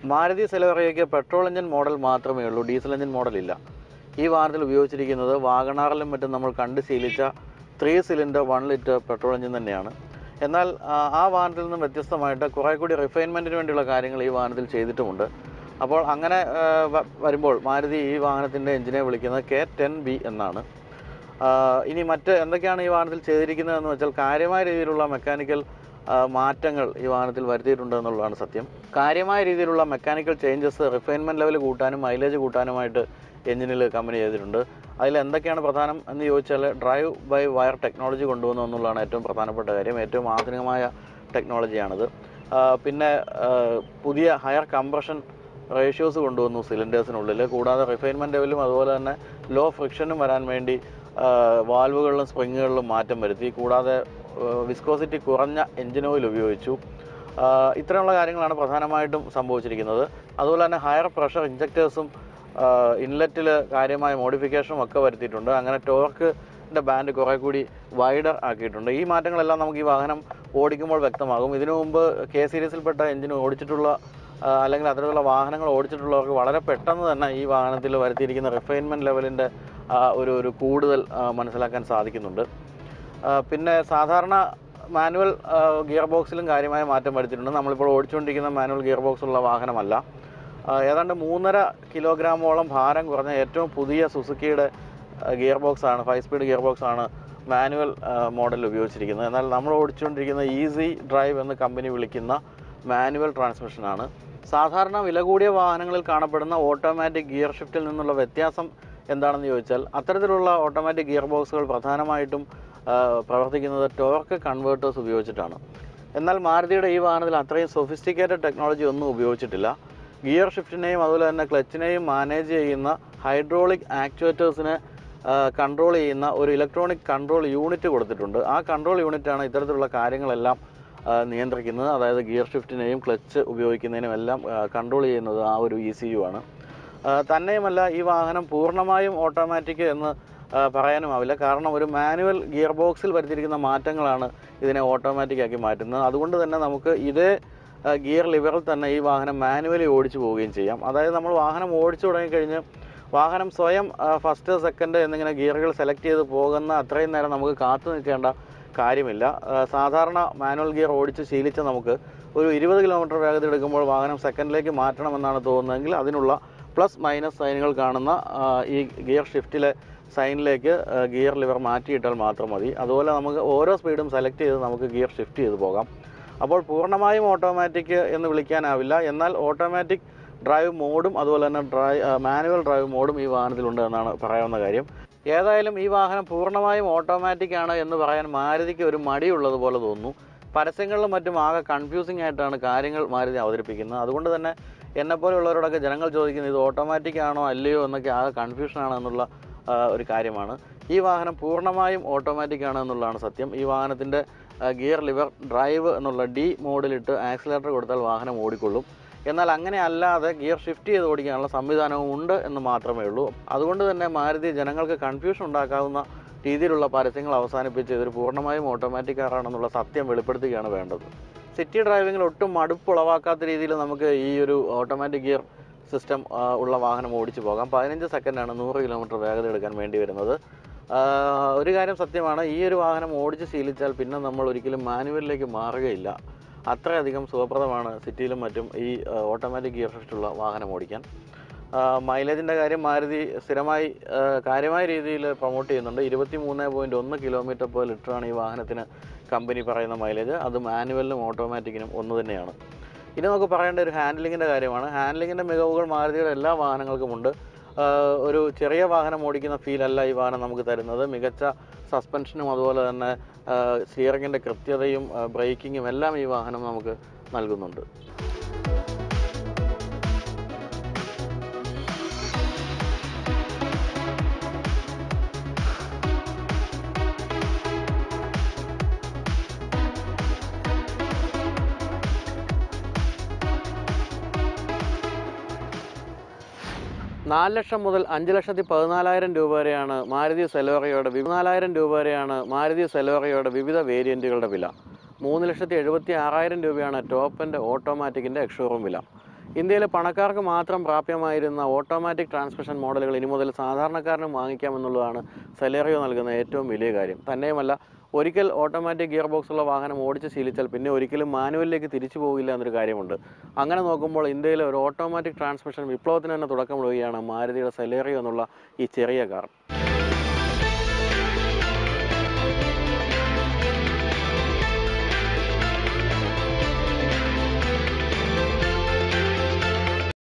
മാരുതി സെലവറിയയ്ക്ക് petrol engine model മാത്രമേ ഉള്ളൂ ഡീസൽ എഞ്ചിൻ മോഡൽ ഇല്ല ഈ വാഹനത്തിൽ ഉപയോഗിച്ചിരിക്കുന്നത് വാഗണാറിലും മറ്റും നമ്മൾ കണ്ട് ശീലിച്ച three cylinder one litre petrol engine തന്നെയാണ് എന്നാൽ ആ, ആ വാഹനത്തിൽ നിന്നും വ്യത്യസ്തമായിട്ട് കുറേ കൂടി റിഫൈൻമെൻറ്റിന് വേണ്ടിയുള്ള കാര്യങ്ങൾ ഈ വാഹനത്തിൽ ചെയ്തിട്ടുമുണ്ട് അപ്പോൾ അങ്ങനെ ആ, വ- വരുമ്പോൾ മാരുതി ഈ വാഹനത്തിൻ്റെ എഞ്ചിനെ വിളിക്കുന്നത് കെ ടെൻ ബി എന്നാണ് ആ, ഇനി മറ്റ് എന്തൊക്കെയാണ് ഈ വാഹനത്തിൽ ചെയ്തിരിക്കുന്നതെന്ന് വെച്ചാൽ കാര്യമായ രീതിയിലുള്ള മെക്കാനിക്കൽ ആ, മാറ്റങ്ങൾ ഈ വാഹനത്തിൽ വരുത്തിയിട്ടുണ്ട് എന്നുള്ളതാണ് സത്യം കാര്യമായ രീതിയിലുള്ള മെക്കാനിക്കൽ ചേഞ്ചസ് റിഫൈൻമെൻറ്റ് ലെവൽ കൂട്ടാനും മൈലേജ് കൂട്ടാനുമായിട്ട് എഞ്ചിനിൽ കമ്പനി ചെയ്തിട്ടുണ്ട് അതിൽ എന്തൊക്കെയാണ് പ്രധാനം എന്ന് ചോദിച്ചാൽ ഡ്രൈവ് ബൈ വയർ ടെക്നോളജി കൊണ്ടുവന്നു എന്നുള്ളതാണ് ഏറ്റവും പ്രധാനപ്പെട്ട കാര്യം ഏറ്റവും ആധുനികമായ ടെക്നോളജിയാണിത് ആ, പിന്നെ ആ, പുതിയ ഹയർ കംപ്രഷൻ റേഷ്യോസ് കൊണ്ടുവന്നു സിലിണ്ടേഴ്സിനുള്ളിൽ കൂടാതെ റിഫൈൻമെൻറ്റ് ലെവലും അതുപോലെ തന്നെ ലോ ഫ്രിക്ഷനും വരാൻ വേണ്ടി ആ, വാൽവുകളിലും സ്പ്രിങ്ങുകളിലും മാറ്റം വരുത്തി കൂടാതെ വിസ്കോസിറ്റി കുറഞ്ഞ എഞ്ചിൻ ഓയിൽ ഉപയോഗിച്ചു ആ, ഇത്തരമുള്ള കാര്യങ്ങളാണ് പ്രധാനമായിട്ടും സംഭവിച്ചിരിക്കുന്നത് അതുപോലെ തന്നെ ഹയർ പ്രഷർ ഇഞ്ചക്ടേഴ്സും ഇൻലെറ്റിൽ കാര്യമായ മോഡിഫിക്കേഷനും ഒക്കെ വരുത്തിയിട്ടുണ്ട് അങ്ങനെ ടോർക്കിൻ്റെ ബാൻഡ് കുറേ കൂടി വൈഡർ ആക്കിയിട്ടുണ്ട് ഈ മാറ്റങ്ങളെല്ലാം നമുക്ക് ഈ വാഹനം ഓടിക്കുമ്പോൾ വ്യക്തമാകും ഇതിനു മുമ്പ് കെ സീരീസിൽപ്പെട്ട എഞ്ചിൻ ഓടിച്ചിട്ടുള്ള ആ, അല്ലെങ്കിൽ അത്തരത്തിലുള്ള വാഹനങ്ങൾ ഓടിച്ചിട്ടുള്ളവർക്ക് വളരെ പെട്ടെന്ന് തന്നെ ഈ വാഹനത്തിൽ വരുത്തിയിരിക്കുന്ന റിഫൈൻമെൻറ്റ് ലെവലിൻ്റെ ഒരു ഒരു കൂടുതൽ ആ, മനസ്സിലാക്കാൻ സാധിക്കുന്നുണ്ട് ആ, പിന്നെ സാധാരണ മാനുവൽ ഗിയർ ബോക്സിലും കാര്യമായ മാറ്റം വരുത്തിയിട്ടുണ്ട് നമ്മളിപ്പോൾ ഓടിച്ചുകൊണ്ടിരിക്കുന്ന മാനുവൽ ഗിയർ ബോക്സ് ഉള്ള വാഹനമല്ല ആ, ഏതാണ്ട് മൂന്നര കിലോഗ്രാമോളം ഭാരം കുറഞ്ഞ ഏറ്റവും പുതിയ സുസുക്കിയുടെ ഗിയർ ബോക്സ് ആണ് ഫൈവ് സ്പീഡ് ഗിയർ ബോക്സ് ആണ് മാനുവൽ മോഡലിൽ ഉപയോഗിച്ചിരിക്കുന്നത് എന്നാൽ നമ്മൾ ഓടിച്ചുകൊണ്ടിരിക്കുന്ന ഈസി ഡ്രൈവ് എന്ന് കമ്പനി വിളിക്കുന്ന മാനുവൽ ട്രാൻസ്മിഷനാണ് സാധാരണ വില കൂടിയ വാഹനങ്ങളിൽ കാണപ്പെടുന്ന ഓട്ടോമാറ്റിക് ഗിയർ ഷിഫ്റ്റിൽ നിന്നുള്ള വ്യത്യാസം എന്താണെന്ന് ചോദിച്ചാൽ അത്തരത്തിലുള്ള ഓട്ടോമാറ്റിക് ഗിയർ ബോക്സുകൾ പ്രധാനമായിട്ടും ആ, പ്രവർത്തിക്കുന്നത് ടോർക്ക് കൺവേർട്ടേഴ്സ് ഉപയോഗിച്ചിട്ടാണ് എന്നാൽ മാരുതിയുടെ ഈ വാഹനത്തിൽ അത്രയും സൊഫിസ്റ്റിക്കേറ്റഡ് ടെക്നോളജി ഒന്നും ഉപയോഗിച്ചിട്ടില്ല ഗിയർ ഷിഫ്റ്റിനെയും അതുപോലെ തന്നെ ക്ലച്ചിനെയും മാനേജ് ചെയ്യുന്ന ഹൈഡ്രോളിക് ആക്ച്വേറ്റേഴ്സിനെ കൺട്രോൾ ചെയ്യുന്ന ഒരു ഇലക്ട്രോണിക് കൺട്രോൾ യൂണിറ്റ് കൊടുത്തിട്ടുണ്ട് ആ കൺട്രോൾ യൂണിറ്റാണ് ഇത്തരത്തിലുള്ള കാര്യങ്ങളെല്ലാം ആ, നിയന്ത്രിക്കുന്നത് അതായത് ഗിയർ ഷിഫ്റ്റിനെയും ക്ലച്ച് ഉപയോഗിക്കുന്നതിനും എല്ലാം കൺട്രോൾ ചെയ്യുന്നത് ആ ഒരു ഇ സി യു ആണ് ആ, തന്നെയുമല്ല ഈ വാഹനം പൂർണ്ണമായും ഓട്ടോമാറ്റിക് എന്ന് ആ, പറയാനുമാവില്ല കാരണം ഒരു മാനുവൽ ഗിയർ ബോക്സിൽ വരുത്തിയിരിക്കുന്ന മാറ്റങ്ങളാണ് ഇതിനെ ഓട്ടോമാറ്റിക് ആക്കി മാറ്റുന്നത് അതുകൊണ്ട് തന്നെ നമുക്ക് ഇതേ ആ, ഗിയർ ലിവറിൽ തന്നെ ഈ വാഹനം മാനുവലി ഓടിച്ചു പോവുകയും ചെയ്യാം അതായത് നമ്മൾ വാഹനം ഓടിച്ചു തുടങ്ങിക്കഴിഞ്ഞ് വാഹനം സ്വയം ഫസ്റ്റ് സെക്കൻഡ് എന്നിങ്ങനെ ഗിയറുകൾ സെലക്ട് ചെയ്ത് പോകുന്ന അത്രയും നേരം നമുക്ക് കാത്തു നിൽക്കേണ്ട കാര്യമില്ല ആ, സാധാരണ മാനുവൽ ഗിയർ ഓടിച്ച് ശീലിച്ച നമുക്ക് ഒരു ഇരുപത് കിലോമീറ്റർ വേഗത എടുക്കുമ്പോൾ വാഹനം സെക്കൻഡിലേക്ക് മാറ്റണമെന്നാണ് തോന്നുന്നതെങ്കിൽ അതിനുള്ള പ്ലസ് മൈനസ് സൈനുകൾ കാണുന്ന ആ, ഈ ഗിയർ ഷിഫ്റ്റിലെ സൈനിലേക്ക് ആ, ഗിയർ ലിവർ മാറ്റിയിട്ടാൽ മാത്രം മതി അതുപോലെ നമുക്ക് ഓരോ സ്പീഡും സെലക്ട് ചെയ്ത് നമുക്ക് ഗിയർ ഷിഫ്റ്റ് ചെയ്ത് പോകാം അപ്പോൾ പൂർണ്ണമായും ഓട്ടോമാറ്റിക് എന്ന് വിളിക്കാനാവില്ല എന്നാൽ ഓട്ടോമാറ്റിക് ഡ്രൈവ് മോഡും അതുപോലെ തന്നെ ഡ്രൈവ് മാനുവൽ ഡ്രൈവ് മോഡും ഈ വാഹനത്തിലുണ്ട് എന്നാണ് പറയാവുന്ന കാര്യം ഏതായാലും ഈ വാഹനം പൂർണ്ണമായും ഓട്ടോമാറ്റിക് ആണ് എന്ന് പറയാൻ മാരുതിക്ക് ഒരു മടിയുള്ളത് പോലെ തോന്നുന്നു പരസ്യങ്ങളിലും മറ്റും ആകെ കൺഫ്യൂസിംഗ് ആയിട്ടാണ് കാര്യങ്ങൾ മാരുതി അവതരിപ്പിക്കുന്നത് അതുകൊണ്ട് തന്നെ എന്നെപ്പോലെയുള്ളവരോടൊക്കെ ജനങ്ങൾ ചോദിക്കുന്നത് ഇത് ഓട്ടോമാറ്റിക് ആണോ അല്ലയോ എന്നൊക്കെ ആകെ കൺഫ്യൂഷൻ ആണോ എന്നുള്ള ആ, ഒരു കാര്യമാണ് ഈ വാഹനം പൂർണ്ണമായും ഓട്ടോമാറ്റിക് ആണ് എന്നുള്ളതാണ് സത്യം ഈ വാഹനത്തിൻ്റെ ഗിയർ ലിവർ ഡ്രൈവ് എന്നുള്ള ഡി മോഡിലിട്ട് ആക്സിലേറ്റർ കൊടുത്താൽ വാഹനം ഓടിക്കൊള്ളും എന്നാൽ അങ്ങനെ അല്ലാതെ ഗിയർ ഷിഫ്റ്റ് ചെയ്ത് ഓടിക്കാനുള്ള സംവിധാനവും ഉണ്ട് എന്ന് മാത്രമേ ഉള്ളൂ അതുകൊണ്ട് തന്നെ മാരുതി ജനങ്ങൾക്ക് കൺഫ്യൂഷൻ ഉണ്ടാക്കാവുന്ന രീതിയിലുള്ള പരസ്യങ്ങൾ അവസാനിപ്പിച്ച് ഇതൊരു പൂർണ്ണമായും ഓട്ടോമാറ്റിക് കാറാണെന്നുള്ള സത്യം വെളിപ്പെടുത്തുകയാണ് വേണ്ടത് സിറ്റി ഡ്രൈവിങ്ങിൽ ഒട്ടും മടുപ്പ് ഉളവാക്കാത്ത രീതിയിൽ നമുക്ക് ഈ ഒരു ഓട്ടോമാറ്റിക് ഗിയർ സിസ്റ്റം ഉള്ള വാഹനം ഓടിച്ചു പോകാം പതിനഞ്ച് സെക്കൻഡാണ് നൂറ് കിലോമീറ്റർ വേഗത എടുക്കാൻ വേണ്ടി വരുന്നത് ആ, ഒരു കാര്യം സത്യമാണ് ഈ ഒരു വാഹനം ഓടിച്ച് ശീലിച്ചാൽ പിന്നെ നമ്മൾ ഒരിക്കലും മാനുവലിലേക്ക് മാറുകയില്ല അത്രയധികം സുഖപ്രദമാണ് സിറ്റിയിലും മറ്റും ഈ ഓട്ടോമാറ്റിക് ഗിയർ ഷിഫ്റ്റുള്ള വാഹനം ഓടിക്കാൻ മൈലേജിൻ്റെ കാര്യം മാരുതി സ്ഥിരമായി ആ, കാര്യമായ രീതിയിൽ പ്രൊമോട്ട് ചെയ്യുന്നുണ്ട് ഇരുപത്തി മൂന്ന് പോയിൻറ്റ് ഒന്ന് കിലോമീറ്റർ പെർ ലിറ്ററാണ് ഈ വാഹനത്തിന് കമ്പനി പറയുന്ന മൈലേജ് അത് മാനുവലിനും ഓട്ടോമാറ്റിക്കിനും ഒന്ന് തന്നെയാണ് ഇനി നമുക്ക് പറയേണ്ട ഒരു ഹാൻഡ്ലിങ്ങിൻ്റെ കാര്യമാണ് ഹാൻഡ്ലിങ്ങിൻ്റെ മികവുകൾ മാരുതിയുടെ എല്ലാ വാഹനങ്ങൾക്കുമുണ്ട് ആഹ് ഒരു ചെറിയ വാഹനം ഓടിക്കുന്ന ഫീൽ അല്ല ഈ വാഹനം നമുക്ക് തരുന്നത് മികച്ച സസ്പെൻഷനും അതുപോലെ തന്നെ സ്റ്റിയറിങ്ങിൻ്റെ കൃത്യതയും ബ്രേക്കിങ്ങും എല്ലാം ഈ വാഹനം നമുക്ക് നൽകുന്നുണ്ട് നാല് ലക്ഷം മുതൽ അഞ്ച് ലക്ഷത്തി പതിനാലായിരം രൂപ വരെയാണ് മാരുതി സെലോറയുടെ പതിനാലായിരം രൂപ വരെയാണ് മാരുതി സെലോറയുടെ വിവിധ വേരിയൻറ്റുകളുടെ വില മൂന്ന് ലക്ഷത്തി എഴുപത്തി ആറായിരം രൂപയാണ് ടോപ്പ് എൻ്റെ ഓട്ടോമാറ്റിക്കിൻ്റെ എക്സ്ഷോറൂം വില ഇന്ത്യയിലെ പണക്കാർക്ക് മാത്രം പ്രാപ്യമായിരുന്ന ഓട്ടോമാറ്റിക് ട്രാൻസ്മിഷൻ മോഡലുകൾ ഇനി മുതൽ സാധാരണക്കാരനും വാങ്ങിക്കാമെന്നുള്ളതാണ് സെലേറിയോ നൽകുന്ന ഏറ്റവും വലിയ കാര്യം തന്നെയുമല്ല ഒരിക്കൽ ഓട്ടോമാറ്റിക് ഗിയർ ബോക്സ് ഉള്ള വാഹനം ഓടിച്ച് ശീലിച്ചാൽ പിന്നെ ഒരിക്കലും മാനുവലിലേക്ക് തിരിച്ചു പോകില്ല എന്നൊരു കാര്യമുണ്ട് അങ്ങനെ നോക്കുമ്പോൾ ഇന്ത്യയിലെ ഒരു ഓട്ടോമാറ്റിക് ട്രാൻസ്മിഷൻ വിപ്ലവത്തിന് തന്നെ തുടക്കമിടുകയാണ് മാരുതിയുടെ സെലേറിയോ എന്നുള്ള ഈ ചെറിയ കാർ